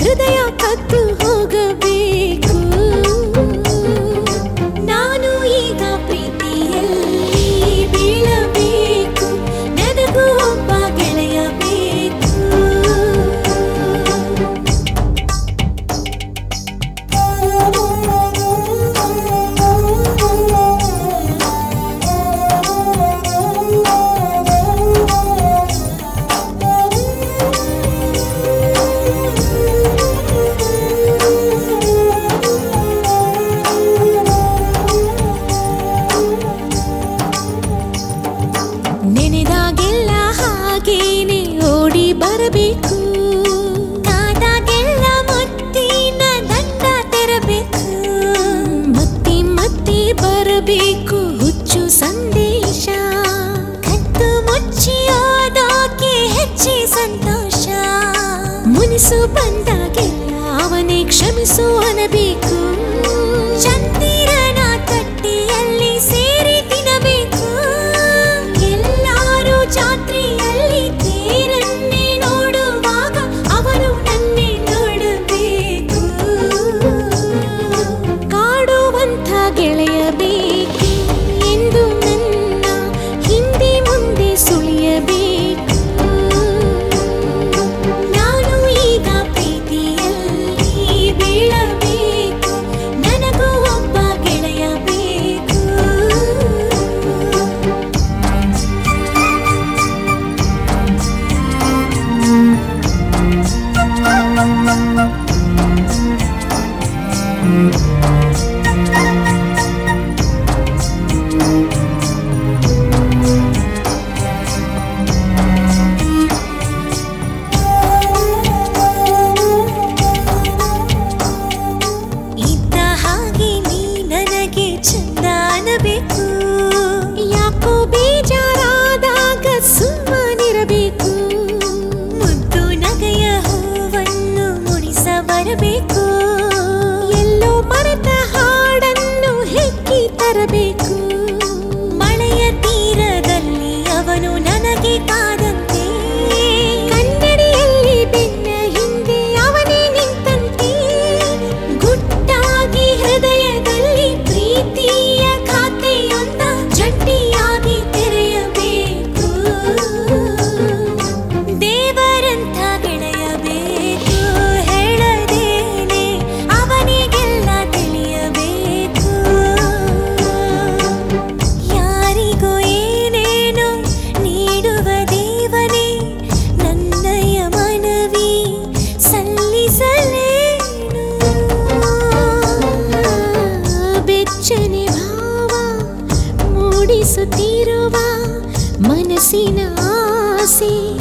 ಹೃದಯ ಕತ್ತು ಹೋಗಬೇಕು ನಾನು ಈಗ ಪ್ರೀತಿಯಲ್ಲಿ ಬೀಳಬೇಕು ನನಗೂ ಒಬ್ಬ ಗೆಳೆಯ ಬೇಕು ನೆನೆದಾಗೆಲ್ಲ ಹಾಗೇನೆ ಓಡಿ ಬರಬೇಕು ಕಾದಾಗೆಲ್ಲ ಮುತ್ತಿನ ದಂಡ ತೆರಬೇಕು ಮತ್ತೆ ಮತ್ತೆ ಬರಬೇಕು ಹುಚ್ಚು ಸಂದೇಶ ಕತ್ತು ಮುಚ್ಚಿ ಓದೋಕೆ ಹೆಚ್ಚಿ ಸಂತೋಷ ಮುನಿಸು ಬಂದಾಗೆಲ್ಲ ಅವನೇ ಕ್ಷಮಿಸು ಅನ್ನಬೇಕು ಚಂದಿರನ ತಟ್ಟಿಯಲ್ಲಿ ಸೇರಿ ತಿನ್ನಬೇಕು ಎಲ್ಲಾರು ಜಾತ್ರೆಯಲ್ಲಿ ತೇರನ್ನೇ ನೋಡುವಾಗ ಅವರು ನನ್ನೇ ನೋಡಬೇಕು ಕಾಡುವಂಥ ಗೆಳೆಯ ಬೇಕು ಎಂದು ನನ್ನ ಹಿಂದೆ ಮುಂದೆ ಸುಳಿಯಬೇಕು ನಾನು ಈಗ ಪ್ರೀತಿಯಲ್ಲಿ ಬೀಳಬೇಕು ನನಗೂ ಒಬ್ಬ ಗೆಳೆಯ ಬೇಕು ಇದ್ದ ಹಾಗೆ ನೀ ನನಗೆ ಚಂದ ಅನ್ನಬೇಕು ಯಾಕೋ ಬೇಜಾರಾದಾಗ ಸುಮ್ಮನಿರಬೇಕು ಮುದ್ದು ನಗೆಯ ಹೂವನ್ನು ಮುಡಿಸ ಬರಬೇಕು ಎಲ್ಲೋ ಮರೆತ ಹಾಡನ್ನು ಹೆಕ್ಕಿ ತರಬೇಕು ಮಳೆಯ ತೀರದಲ್ಲಿ ಅವನು ನನಗೆ ಕಾದಂತೆ ಕನ್ನಡಿಯಲ್ಲಿ ಬೆನ್ನ ಹಿಂದೆ ಅವನೇ ನಿಂತಂತೆ ಗುಟ್ಟಾಗಿ ಹೃದಯದಲ್ಲಿ ಪ್ರೀತಿಯ ಖಾತೆಯೊಂದ ಜಟ್ಟಿಯಾಗಿ ತೆರೆಯಬೇಕು ದೇವರಂಥ ಗೆಳೆಯಬೇಕು ಹೇಳದೇನೆ ಅವನಿಗೆಲ್ಲ ತಿಳಿಯಬೇಕು ಯಾರಿಗೂ ಏನೇನೋ ನೀಡುವ ದೇವನೇ ನನ್ನಯ ಮನವಿ ಸಲ್ಲಿಸಲೇನು ಬೆಚ್ಚನೆ ಭಾವ ಮೂಡಿಸುತ್ತಿರುವ ಮನಸ್ಸಿನ ಆಸೆ